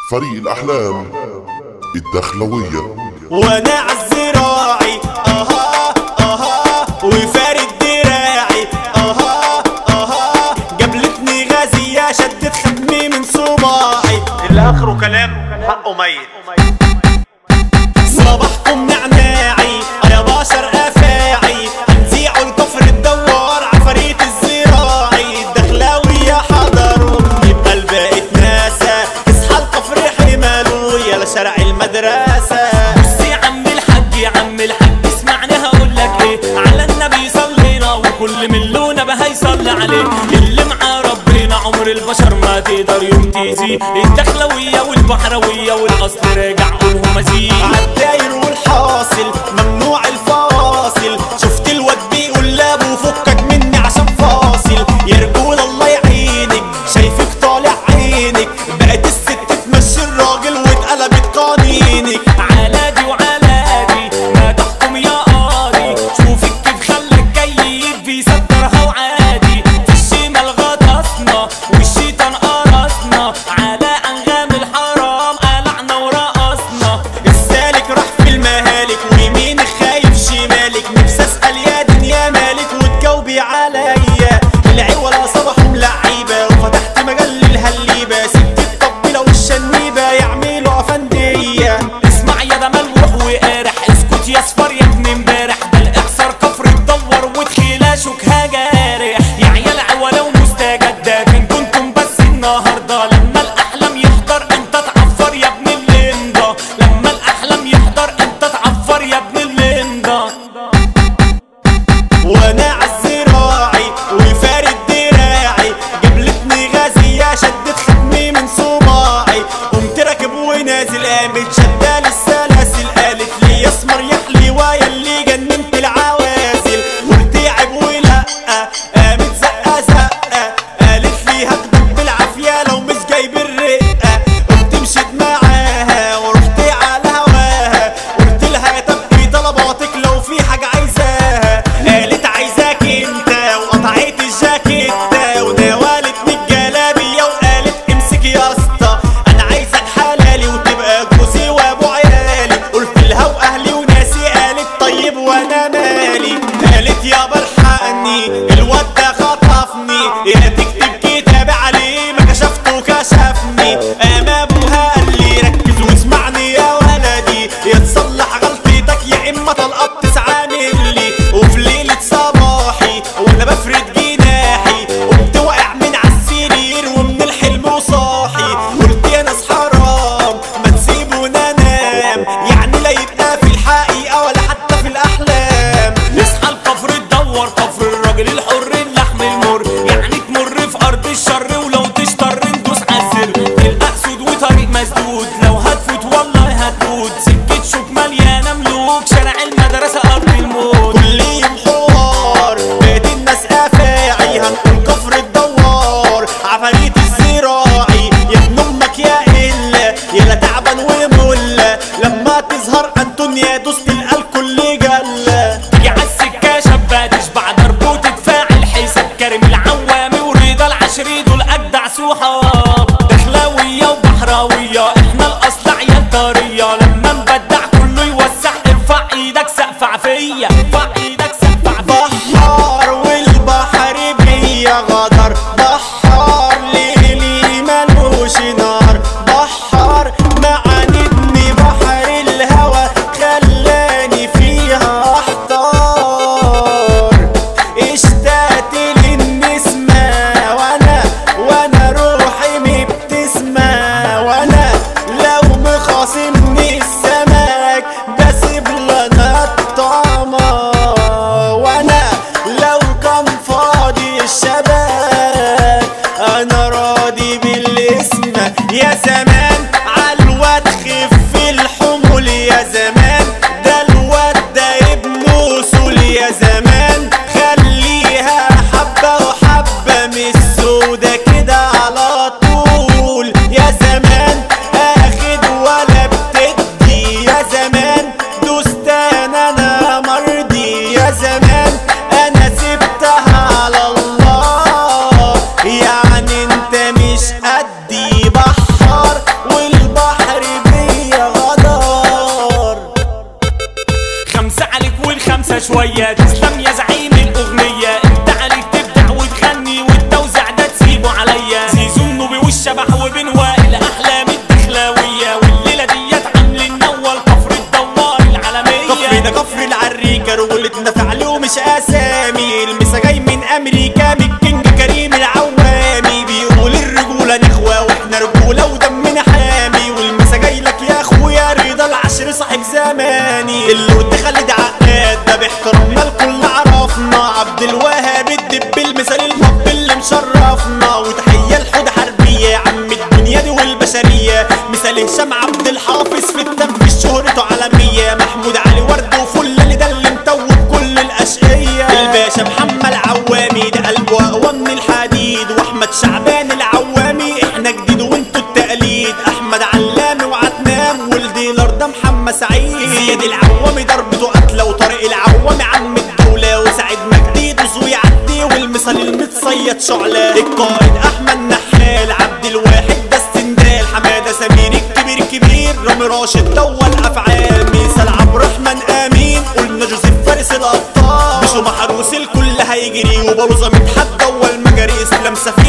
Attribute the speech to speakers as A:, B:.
A: فريق الأحلام الدخلوية
B: وانا عالزراعي اها اها وفارد دراعي اها اها جابلتني غازية شدت ختمي من صباعي
C: اللي اخره كلام حقه ميت
B: صباحكم نعناعي يا بشر افاعي هنزيعوا الكفر الدوار عفاريت الزراعي الدخلاوي يا حضروا يبقى الباقي ناسا اصحى الكفر حماله يا شارع المدرسة
D: بص يا عم الحاج يا عم الحاج اسمعني هقول لك ايه على النبي صلينا وكل من لونه بها يصلي عليه اللي معاه ربنا عمر البشر ما تقدر يوم تيجي الدخلويه والبحرويه والاصل راجع قولهم مزيد
B: عالداير والحاصل ممنوع الفاصل شفت الواد بيقول لابو فكك مني عشان فاصل يا رجول الله يعينك شايفك طالع عينك بقت الست تمشي الراجل واتقلبت قانينك
D: علادي وعلادي ما تحكم يا قاضي شوفك كيف خلك جيد بيصدرها وعادي في الشمال غطسنا والشيطان قرصنا على انغام الحرام قلعنا ورقصنا
B: السالك راح في المهالك ويمينك خايف شمالك نفسي اسال يا دنيا مالك وتجاوبي عليا العوله صباحهم لعيبه وفتحت مجال للهليبه سكت الطبيله والشنيبه يعملوا افنديه
D: اسمع يا ده ملوح وقارح اسكت يا صفر يا ابن امبارح ده الاحصار كفر تدور وتخيلاشك هجارح يا عيال عوله ومستجده فين كنتم بس النهارده لما الاحلام يحضر انت تعفر يا ابن الليندا لما الاحلام يحضر انت تعفر يا ابن الليندا
B: وانا عالزراعي وفارد دراعي جابلتني غازية شدت ختمي من صباعي قمت راكب ونازل قامت شدال السلاسل قالت لي يا اسمر يا حليوة اللي جننت العوازل قلت عيب ولا قامت زقة زقة قالت لي هاخدك بالعافية لو مش جايب الرقة قمت مشيت معاها ورحت على هواها قلت لها تبقي طلباتك لو في حاجة عايزاها قالت عايزاك انت وقطعت الجاكيتة وناولتني الجلابية وقالت امسك يا اسطى انا عايزك حلالي وتبقى جوزي وابو عيالي قلت لها واهلي وناسي قالت طيب وانا مالي قالت يابا الحقني الواد ده خطفني يا تكتب كتاب عليه ما كشفته كشفني قام ابوها قال لي ركز واسمعني يا ولدي يا تصلح غلطتك يا اما طلقه بتسعامل لي وفي ليله صباحي وانا بفرد جناحي قمت واقع من عالسرير ومن الحلم وصاحي قلت يا ناس حرام ما تسيبونا نام يعني لا يبقى في الحقيقه ولا حتى في الاحلام
D: اصحى الكفر تدور كفر الراجل الحر اللحم المر يعني تمر في ارض الشر ولو تشطر ندوس عالسر تلقى اسود وطريق مسدود لو هتفوت والله هتموت سكة شوك مليانة ملوك شارع المدرسة ارض الموت
B: كل يوم حوار بقيت الناس افاعي هنقول كفر الدوار عفاريت الزراعي يا ابن امك يا الا يا لا تعبان وملا لما تظهر انتونيا دوس تلقى الكل جله
D: تيجي عالسكة شابة تشبع ضرب وتتفاعل حساب كريم العوامي ورضا العشري دول اجدع صحاب دخلاوية وبحراوية احنا الاصل عيال طرية لما نبدع كله يوسع ارفع ايدك سقف فيا ارفع ايدك سقف فيا
B: بحار والبحر بيا غدر بحار ليلي ملوش نار بحار معاندني بحر الهوى خلاني فيها احتار اشتقت للنسمة وانا وانا روحي مبتسمة وانا لو مخاصمني السمك بسيب لنا الطعمة وانا لو كان فاضي الشباب انا راضي بالاسم يا زمان عالواد خف الحمول يا زمان ده الواد ده ابن وصول يا زمان خليها حبة وحبة مش سودة كده على طول يا زمان اخد ولا بتدي يا زمان دوستان انا مرضي يا زمان انا سبتها على الله يعني انت مش قدي بحار
D: شوية تسلم يا زعيم الأغنية انت عليك تبدع وتغني والتوزيع ده تسيبه عليا زيزو النوبي والشبح وبن وائل أحلام الدخلاوية والليلة ديت عاملين نول كفر الدوار العالمية
B: كفر ده كفر العريكة رجولتنا فعل ومش اسامي المسا جاي من امريكا من الكينج كريم العوامي بيقول الرجولة نخوة واحنا رجولة ودمنا حامي والمسا جاي لك يا اخويا رضا العشر صاحب زماني اللي خالد عقاد ده باحترامنا الكل عرفنا عبد الوهاب الدب المثال الحب اللي مشرفنا وتحية الحوض حربية يا عم الدنيا دي والبشرية مثال هشام عبد الحافظ في التنفيذ شهرته عالمية محمود علي ورد وفل اللي ده اللي متوب كل الاشقية الباشا محمد العوامي ده قلبه اقوى من الحديد واحمد شعبان العوامي احنا جديد وانتوا التقليد احمد علامي وعتنام والديلر ده محمد سعيد زياد العوامي ضربته قتله وطارق العوامي عم الدولة وسعيد مجدي يدوس ويعدي والمثال المتصيد شعلة القائد احمد نحال عبد الواحد ده السندال حماده سمير الكبير كبير رامي راشد دول افعال ميسال عبد الرحمن امين قلنا جوزيف فارس الابطال مشوا محروس الكل هيجري وبروزه متحدى والمجاري اسلام سفير